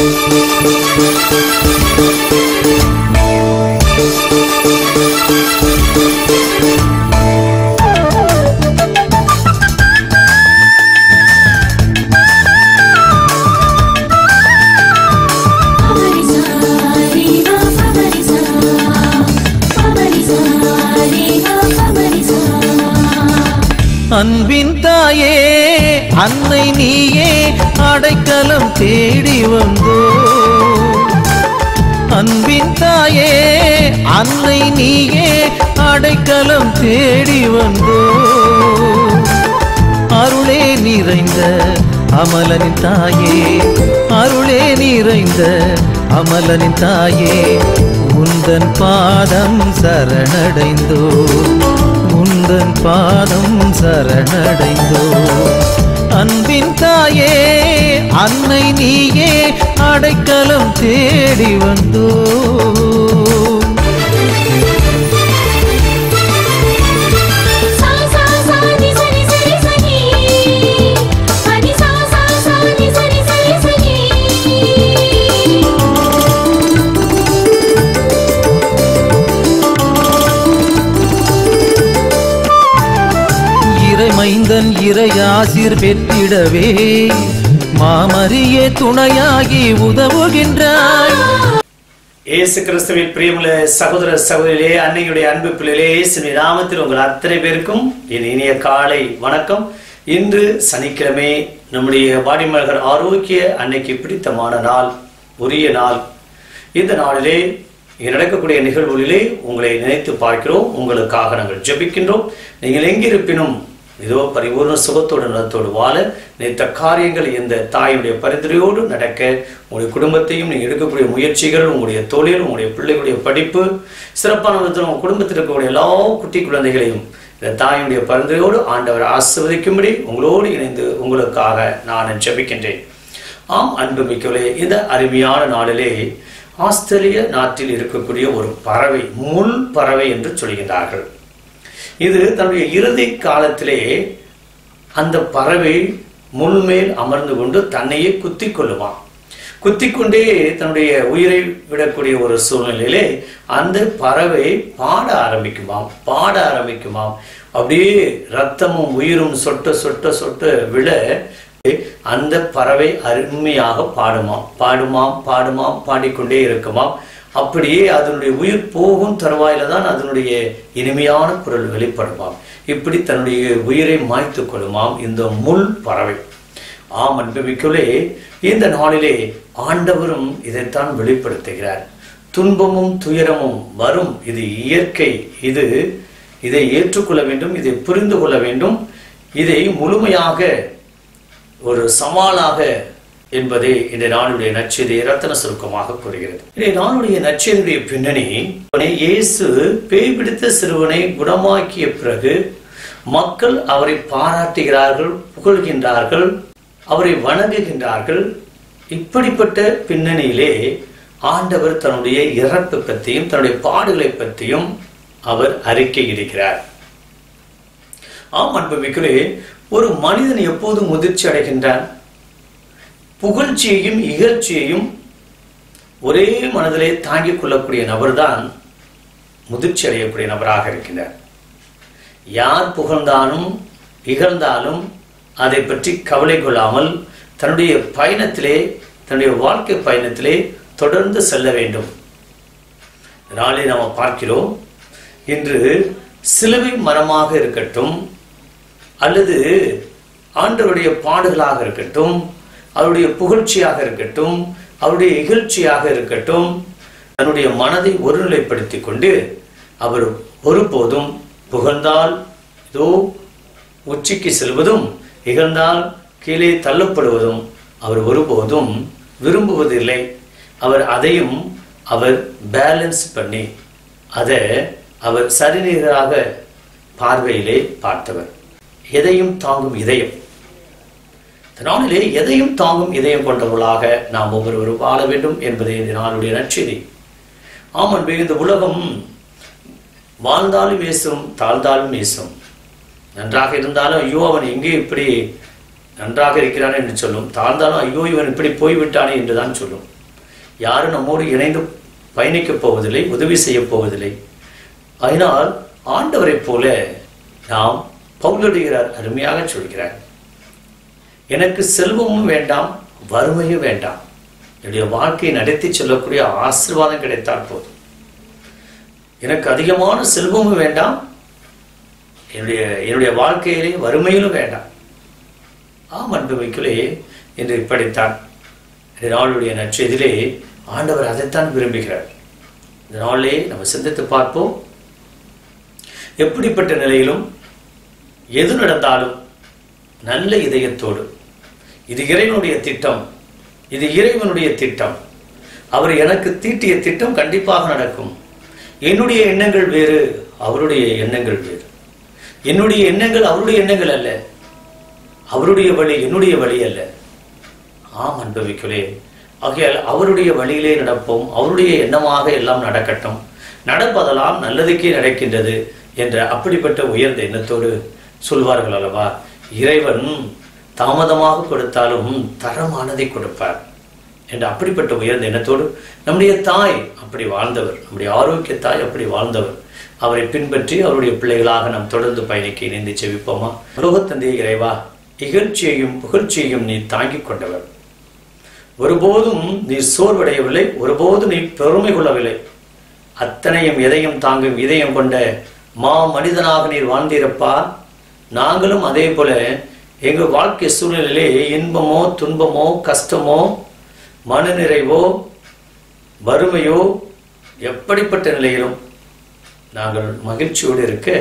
அன்பின் தாயே அன்னை நீயே அடைக்கலம் தேடி வந்தோ அன்பின் தாயே அன்னை நீயே அடைக்கலம் தேடி வந்தோ அருளே நிறைந்த அமலனின் தாயே அருளே நிறைந்த அமலனின் தாயே உந்தன் பாதம் சரணடைந்தோ உந்தன் பாதம் சரணடைந்தோ அன்பின் தாயே அன்னை நீயே அடைக்கலம் தேடி வந்தோ இறைமைந்தன் இறையாசிர் பெற்றிடவே மாமரியே துணையாகி உதவுகின்றாய் இயேசு கிறிஸ்துவின் பிரியமுள்ள சகோதர சகோதரிகளே அன்னையுடைய அன்பு பிள்ளைகளே இயேசுவின் நாமத்தில் உங்கள் அத்தனை பேருக்கும் என் இனிய காலை வணக்கம் இன்று சனிக்கிழமை நம்முடைய வாடிமலகர் ஆரோக்கிய அன்னைக்கு பிடித்தமான நாள் உரிய நாள் இந்த நாளிலே இங்கே நடக்கக்கூடிய நிகழ்வுகளிலே உங்களை நினைத்து பார்க்கிறோம் உங்களுக்காக நாங்கள் ஜெபிக்கின்றோம் நீங்கள் எங்கிருப்பினும் இதோ பரிபூர்ண சுகத்தோடு நலத்தோடு வாழ நினைத்த காரியங்கள் இந்த தாயுடைய பரிந்துரையோடு நடக்க உங்களுடைய குடும்பத்தையும் நீங்கள் எடுக்கக்கூடிய முயற்சிகள் உங்களுடைய தொழில் உங்களுடைய பிள்ளைகளுடைய படிப்பு சிறப்பான விதத்தில் உங்கள் குடும்பத்தில் இருக்கக்கூடிய எல்லா குட்டி குழந்தைகளையும் இந்த தாயுடைய பரிந்துரையோடு ஆண்டவர் ஆசிர்வதிக்கும்படி உங்களோடு இணைந்து உங்களுக்காக நான் ஜெபிக்கின்றேன் ஆம் அன்புமிக்கவளே இந்த அருமையான நாளிலே ஆஸ்திரேலிய நாட்டில் இருக்கக்கூடிய ஒரு பறவை முள் பறவை என்று சொல்கின்றார்கள் இது தன்னுடைய இறுதி காலத்திலே அந்த பறவை முள்மேல் அமர்ந்து கொண்டு தன்னையே குத்தி கொள்ளுமாம் குத்திக்கொண்டே தன்னுடைய உயிரை விடக்கூடிய ஒரு சூழ்நிலையிலே அந்த பறவை பாட ஆரம்பிக்குமாம் பாட ஆரம்பிக்குமாம் அப்படியே ரத்தமும் உயிரும் சொட்ட சொட்ட சொட்ட விழ அந்த பறவை அருமையாக பாடுமாம் பாடுமாம் பாடுமாம் பாடிக்கொண்டே இருக்குமாம் அப்படியே அதனுடைய உயிர் போகும் தருவாயில தான் அதனுடைய இனிமையான குரல் வெளிப்படுமாம் இப்படி தன்னுடைய உயிரை மாய்த்து கொள்ளுமாம் இந்த முள் பறவை ஆம் அன்புமிக்கலே இந்த நாளிலே ஆண்டவரும் இதைத்தான் வெளிப்படுத்துகிறார் துன்பமும் துயரமும் வரும் இது இயற்கை இது இதை ஏற்றுக்கொள்ள வேண்டும் இதை புரிந்து கொள்ள வேண்டும் இதை முழுமையாக ஒரு சவாலாக என்பதே இந்த நாளுடைய நச்செய்தியை ரத்தன சுருக்கமாக கூறுகிறது இந்த நாளுடைய நச்செய்தியுடைய பின்னணி இயேசு பேய் பிடித்த சிறுவனை குணமாக்கிய பிறகு மக்கள் அவரை பாராட்டுகிறார்கள் புகழ்கின்றார்கள் அவரை வணங்குகின்றார்கள் இப்படிப்பட்ட பின்னணியிலே ஆண்டவர் தன்னுடைய இறப்பு பற்றியும் தன்னுடைய பாடுகளை பற்றியும் அவர் அறிக்கையிடுகிறார் ஆம் அன்புமிக்கலே ஒரு மனிதன் எப்போதும் முதிர்ச்சி அடைகின்றான் புகழ்ச்சியையும் இகழ்ச்சியையும் ஒரே மனதிலே தாங்கிக் கொள்ளக்கூடிய நபர்தான் முதிர்ச்சி அடையக்கூடிய நபராக இருக்கின்றார் யார் புகழ்ந்தாலும் இகழ்ந்தாலும் அதை பற்றி கவலை கொள்ளாமல் தன்னுடைய பயணத்திலே தன்னுடைய வாழ்க்கை பயணத்திலே தொடர்ந்து செல்ல வேண்டும் நாளை நாம் பார்க்கிறோம் இன்று சிலுவை மரமாக இருக்கட்டும் அல்லது ஆண்டவருடைய பாடுகளாக இருக்கட்டும் அவருடைய புகழ்ச்சியாக இருக்கட்டும் அவருடைய இகழ்ச்சியாக இருக்கட்டும் தன்னுடைய மனதை ஒருநிலைப்படுத்திக் கொண்டு அவர் ஒருபோதும் புகழ்ந்தால் இதோ உச்சிக்கு செல்வதும் இகழ்ந்தால் கீழே தள்ளப்படுவதும் அவர் ஒருபோதும் விரும்புவதில்லை அவர் அதையும் அவர் பேலன்ஸ் பண்ணி அதை அவர் சரிநீராக பார்வையிலே பார்த்தவர் எதையும் தாங்கும் இதயம் நாளிலே எதையும் தாங்கும் இதயம் கொண்டவர்களாக நாம் ஒவ்வொருவரும் வாழ வேண்டும் என்பதே இந்த நாளுடைய நற்செய்தி ஆமன் இந்த உலகம் வாழ்ந்தாலும் பேசும் தாழ்ந்தாலும் பேசும் நன்றாக இருந்தாலும் ஐயோ அவன் எங்கே இப்படி நன்றாக இருக்கிறான் என்று சொல்லும் தாழ்ந்தாலும் ஐயோ இவன் இப்படி போய்விட்டானே என்றுதான் சொல்லும் யாரும் நம்மோடு இணைந்து பயணிக்கப் போவதில்லை உதவி செய்யப் போவதில்லை அதனால் ஆண்டவரைப் போல நாம் பவுலடிகிறார் அருமையாக சொல்கிறார் எனக்கு செல்வமும் வேண்டாம் வறுமையும் வேண்டாம் என்னுடைய வாழ்க்கையை நடத்தி செல்லக்கூடிய ஆசீர்வாதம் கிடைத்தால் போதும் எனக்கு அதிகமான செல்வமும் வேண்டாம் என்னுடைய என்னுடைய வாழ்க்கையிலே வறுமையிலும் வேண்டாம் ஆம் அன்பு வைக்கலே என்று இப்படித்தான் இந்த நாளுடைய நற்செய்தியிலே ஆண்டவர் அதைத்தான் விரும்புகிறார் இந்த நாளிலே நம்ம சிந்தித்து பார்ப்போம் எப்படிப்பட்ட நிலையிலும் எது நடந்தாலும் நல்ல இதயத்தோடு இது இறைவனுடைய திட்டம் இது இறைவனுடைய திட்டம் அவர் எனக்கு தீட்டிய திட்டம் கண்டிப்பாக நடக்கும் என்னுடைய எண்ணங்கள் வேறு அவருடைய எண்ணங்கள் வேறு என்னுடைய எண்ணங்கள் அவருடைய எண்ணங்கள் அல்ல அவருடைய வழி என்னுடைய வழி அல்ல ஆம் அன்பவிக்கலே ஆகையால் அவருடைய வழியிலே நடப்போம் அவருடைய எண்ணமாக எல்லாம் நடக்கட்டும் நடப்பதெல்லாம் நல்லதுக்கே நடக்கின்றது என்ற அப்படிப்பட்ட உயர்ந்த எண்ணத்தோடு சொல்வார்கள் அல்லவா இறைவன் தாமதமாக கொடுத்தாலும் தரமானதை கொடுப்பார் என்ற அப்படிப்பட்ட உயர்ந்த எண்ணத்தோடு நம்முடைய தாய் அப்படி வாழ்ந்தவர் நம்முடைய ஆரோக்கிய தாய் அப்படி வாழ்ந்தவர் அவரை பின்பற்றி அவருடைய பிள்ளைகளாக நாம் தொடர்ந்து பயணிக்க இணைந்து செவிப்போமா உலகத்தந்தை இறைவா இகழ்ச்சியையும் புகழ்ச்சியையும் நீ தாங்கிக் கொண்டவர் ஒருபோதும் நீ சோர்வடையவில்லை ஒருபோதும் நீ பெருமை கொள்ளவில்லை அத்தனையும் எதையும் தாங்கும் இதயம் கொண்ட மா மனிதனாக நீர் வாழ்ந்தீரப்பா நாங்களும் அதே போல எங்கள் வாழ்க்கை சூழ்நிலையிலே இன்பமோ துன்பமோ கஷ்டமோ மனநிறைவோ வறுமையோ எப்படிப்பட்ட நிலையிலும் நாங்கள் மகிழ்ச்சியோடு இருக்க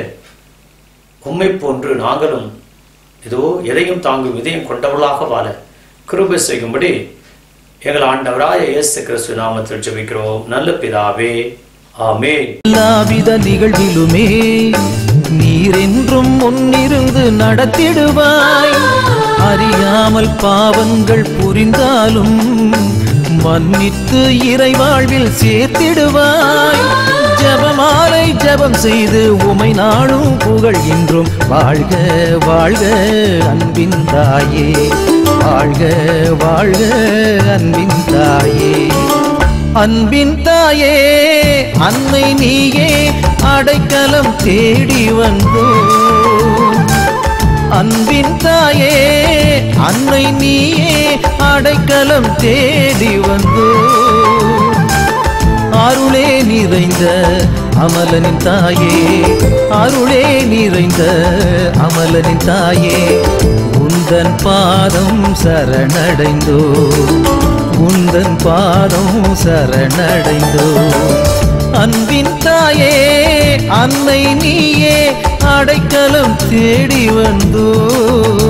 உம்மை போன்று நாங்களும் இதோ எதையும் தாங்கும் இதயம் கொண்டவர்களாக வாழ கிருபை செய்யும்படி எங்கள் ஆண்டவராய இயேசு கிறிஸ்து நாமத்தில் ஜெபிக்கிறோம் நல்ல பிதாவே ஆமென் எல்லாவித நிகழ்விலுமே நீரென்றும் முன்னிருந்து நடத்திடுவாய் அறியாமல் பாவங்கள் புரிந்தாலும் மன்னித்து இறைவாழ்வில் சேர்த்திடுவாய் ஜெபமாலை ஜெபம் செய்து உமை நாளும் புகழ்கின்றோம் வாழ்க வாழ்க அன்பின் தாயே வாழ்க வாழ்க அன்பின் தாயே அன்பின் தாயே அன்னை நீயே அடைக்கலம் தேடி வந்தோ அன்பின் தாயே அன்னை நீயே அடைக்கலம் தேடி வந்தோ அருளே நிறைந்த அமலனின் தாயே அருளே நிறைந்த அமலனின் தாயே உந்தன் பாதம் சரணடைந்தோ உந்தன் பாதம் சரணடைந்தோ அன்பின் தாயே அன்னை நீயே அடைக்கலம் தேடி வந்தோ